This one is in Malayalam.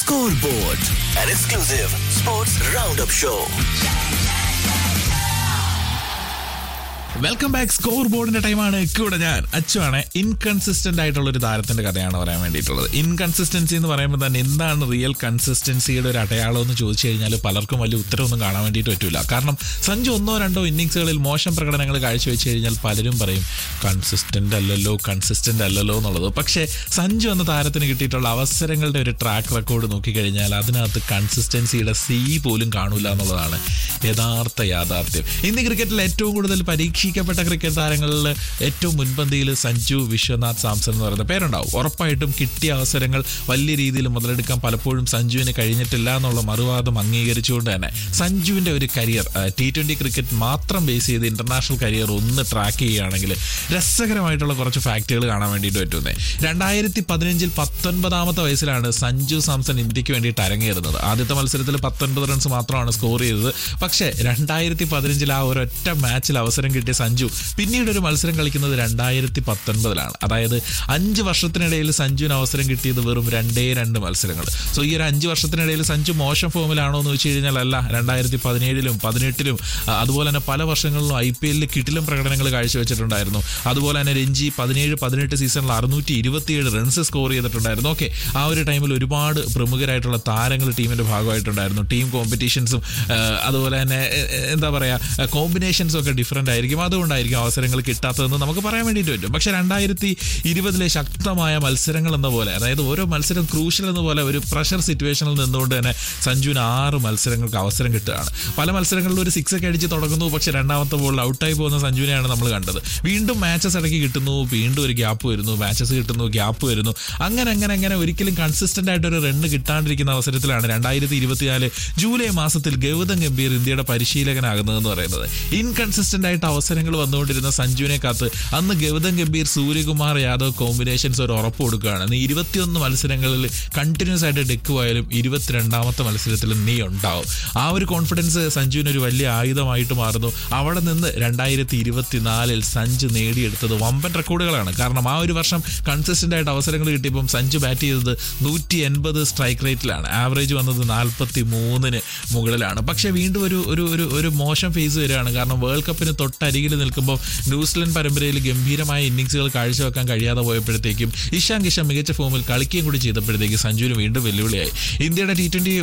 Scoreboard, an exclusive sports roundup show. Welcome back score ബോർഡിന്റെ ടൈമാണ് കൂടെ ഞാൻ അച്ചുവാണ് ഇൻകൺസിസ്റ്റന്റ് ആയിട്ടുള്ള ഒരു താരത്തിന്റെ കഥയാണ് പറയാൻ വേണ്ടിയിട്ടുള്ളത് ഇൻകൺസിസ്റ്റൻസി എന്ന് പറയുമ്പോൾ തന്നെ എന്താണ് റിയൽ കൺസിസ്റ്റൻസിയുടെ ഒരു അടയാളം എന്ന് ചോദിച്ചു കഴിഞ്ഞാൽ പലർക്കും വലിയ ഉത്തരവൊന്നും കാണാൻ വേണ്ടിയിട്ട് പറ്റില്ല കാരണം സഞ്ജു ഒന്നോ രണ്ടോ ഇന്നിങ്സുകളിൽ മോശം പ്രകടനങ്ങൾ കാഴ്ചവെച്ച് കഴിഞ്ഞാൽ പലരും പറയും കൺസിസ്റ്റന്റ് അല്ലല്ലോ കൺസിസ്റ്റന്റ് അല്ലല്ലോ എന്നുള്ളത് പക്ഷേ സഞ്ജു എന്ന താരത്തിന് കിട്ടിയിട്ടുള്ള അവസരങ്ങളുടെ ഒരു ട്രാക്ക് റെക്കോർഡ് നോക്കിക്കഴിഞ്ഞാൽ അതിനകത്ത് കൺസിസ്റ്റൻസിയുടെ സി പോലും കാണൂല എന്നുള്ളതാണ് യഥാർത്ഥ യാഥാർത്ഥ്യം ഇന്ന് ക്രിക്കറ്റിൽ ഏറ്റവും കൂടുതൽ പരീക്ഷിക്കപ്പെട്ട ക്രിക്കറ്റ് താരങ്ങളിൽ ഏറ്റവും മുൻപന്തിയിൽ സഞ്ജു വിശ്വനാഥ് സാംസൺ എന്ന് പറയുന്ന പേരുണ്ടാവും ഉറപ്പായിട്ടും കിട്ടിയ അവസരങ്ങൾ വലിയ രീതിയിൽ മുതലെടുക്കാൻ പലപ്പോഴും സഞ്ജുവിന് കഴിഞ്ഞിട്ടില്ല എന്നുള്ള മറുവാദം അംഗീകരിച്ചുകൊണ്ട് തന്നെ സഞ്ജുവിന്റെ ഒരു കരിയർ ടി ട്വന്റി ക്രിക്കറ്റ് മാത്രം ബേസ് ചെയ്ത് ഇന്റർനാഷണൽ കരിയർ ഒന്ന് ട്രാക്ക് ചെയ്യുകയാണെങ്കിൽ രസകരമായിട്ടുള്ള കുറച്ച് ഫാക്റ്റുകൾ കാണാൻ വേണ്ടിയിട്ട് പറ്റുന്നത് രണ്ടായിരത്തി പതിനഞ്ചിൽ പത്തൊൻപതാമത്തെ വയസ്സിലാണ് സഞ്ജു സാംസൺ ഇന്ത്യക്ക് വേണ്ടിയിട്ട് അരങ്ങേറുന്നത് ആദ്യത്തെ മത്സരത്തിൽ പത്തൊൻപത് റൺസ് മാത്രമാണ് സ്കോർ ചെയ്തത് പക്ഷേ രണ്ടായിരത്തി പതിനഞ്ചിൽ ആ ഒരൊറ്റ മാച്ചിൽ അവസരം കിട്ടിയ സഞ്ജു പിന്നീട് ഒരു മത്സരം കളിക്കുന്നത് രണ്ടായിരത്തി പത്തൊൻപതിലാണ് അതായത് അഞ്ച് വർഷത്തിനിടയിൽ സഞ്ജുവിന് അവസരം കിട്ടിയത് വെറും രണ്ടേ രണ്ട് മത്സരങ്ങൾ സോ ഈ ഒരു അഞ്ച് വർഷത്തിനിടയിൽ സഞ്ജു മോശം ഫോമിലാണോ എന്ന് വെച്ച് കഴിഞ്ഞാൽ അല്ല രണ്ടായിരത്തി പതിനേഴിലും പതിനെട്ടിലും ആ, അതുപോലെ തന്നെ പല വർഷങ്ങളിലും ഐ പി എല്ലിൽ കിട്ടിലും പ്രകടനങ്ങൾ കാഴ്ചവെച്ചിട്ടുണ്ടായിരുന്നു അതുപോലെ തന്നെ രഞ്ജി പതിനേഴ് പതിനെട്ട് സീസണിൽ അറുന്നൂറ്റി ഇരുപത്തിയേഴ് റൺസ് സ്കോർ ചെയ്തിട്ടുണ്ടായിരുന്നു ഓക്കെ ആ ഒരു ടൈമിൽ ഒരുപാട് പ്രമുഖരായിട്ടുള്ള താരങ്ങൾ ടീമിന്റെ ഭാഗമായിട്ടുണ്ടായിരുന്നു ടീം കോമ്പറ്റീഷൻസും അതുപോലെ തന്നെ എ, എ, എന്താ പറയുക കോമ്പിനേഷൻസും ഒക്കെ ഡിഫറെൻ്റ് ആയിരിക്കും അതുകൊണ്ടായിരിക്കും അവസരങ്ങൾ കിട്ടാത്തതെന്ന് നമുക്ക് പറയാൻ വേണ്ടിയിട്ട് പറ്റും പക്ഷേ രണ്ടായിരത്തി ഇരുപതിലെ ശക്തമായ മത്സരങ്ങൾ എന്ന പോലെ അതായത് ഓരോ മത്സരം ക്രൂഷ്യൽ എന്ന പോലെ ഒരു പ്രഷർ സിറ്റുവേഷനിൽ നിന്നുകൊണ്ട് തന്നെ സഞ്ജുവിന് ആറ് മത്സരങ്ങൾക്ക് അവസരം കിട്ടുകയാണ് പല മത്സരങ്ങളിലും ഒരു സിക്സ് ഒക്കെ അടിച്ച് തുടങ്ങുന്നു പക്ഷേ രണ്ടാമത്തെ ബോളിൽ ഔട്ടായി പോകുന്ന സഞ്ജുവിനെയാണ് നമ്മൾ കണ്ടത് വീണ്ടും മാച്ചസ് ഇടയ്ക്ക് കിട്ടുന്നു വീണ്ടും ഒരു ഗ്യാപ്പ് വരുന്നു മാച്ചസ് കിട്ടുന്നു ഗ്യാപ്പ് വരുന്നു അങ്ങനെ അങ്ങനെ അങ്ങനെ ഒരിക്കലും കൺസിസ്റ്റന്റ് ആയിട്ട് ഒരു റണ്ണ് കിട്ടാണ്ടിരിക്കുന്ന അവസരത്തിലാണ് രണ്ടായിരത്തി ഇരുപത്തിനാല് ജൂലൈ മാസത്തിൽ ഗൗതം ഗംഭീർ ഇന്ത്യയുടെ പരിശീലകനാകുന്നതെന്ന് പറയുന്നത് ഇൻകൺസിസ്റ്റന്റ് ആയിട്ട് അവസരങ്ങൾ വന്നുകൊണ്ടിരുന്ന സഞ്ജുവിനെ കാത്ത് അന്ന് ഗൗതം ഗംഭീർ സൂര്യകുമാർ യാദവ് കോമ്പിനേഷൻസ് ഒരു ഉറപ്പ് കൊടുക്കുകയാണ് നീ ഇരുപത്തിയൊന്ന് മത്സരങ്ങളിൽ കണ്ടിന്യൂസ് ആയിട്ട് ഡെക്കുവായാലും ഇരുപത്തിരണ്ടാമത്തെ മത്സരത്തിൽ നീ ഉണ്ടാവും ആ ഒരു കോൺഫിഡൻസ് സഞ്ജുവിന് ഒരു വലിയ ആയുധമായിട്ട് മാറുന്നു അവിടെ നിന്ന് രണ്ടായിരത്തി ഇരുപത്തിനാലിൽ സഞ്ജു നേടിയെടുത്തത് വമ്പൻ റെക്കോർഡുകളാണ് കാരണം ആ ഒരു വർഷം കൺസിസ്റ്റന്റ് ആയിട്ട് അവസരങ്ങൾ കിട്ടിയപ്പം സഞ്ജു ബാറ്റ് ചെയ്തത് നൂറ്റി എൺപത് സ്ട്രൈക്ക് റേറ്റിലാണ് ആവറേജ് വന്നത് നാൽപ്പത്തി മൂന്നിന് മുകളിലാണ് പക്ഷേ വീണ്ടും ഒരു ഒരു ഒരു ഒരു മോശം ഫേസ് വരികയാണ് കാരണം വേൾഡ് കപ്പിന് തൊട്ടരികിൽ നിൽക്കുമ്പോൾ ന്യൂസിലൻഡ് പരമ്പരയിൽ ഗംഭീരമായ ഇന്നിങ്സുകൾ കാഴ്ചവെക്കാൻ കഴിയാതെ പോയപ്പോഴത്തേക്കും ഇഷാൻ കിഷൻ മികച്ച ഫോമിൽ കളിക്കുകയും കൂടി ചെയ്തപ്പോഴത്തേക്ക് സഞ്ജുവിന് വീണ്ടും വെല്ലുവിളിയായി ഇന്ത്യയുടെ ടി ട്വന്റി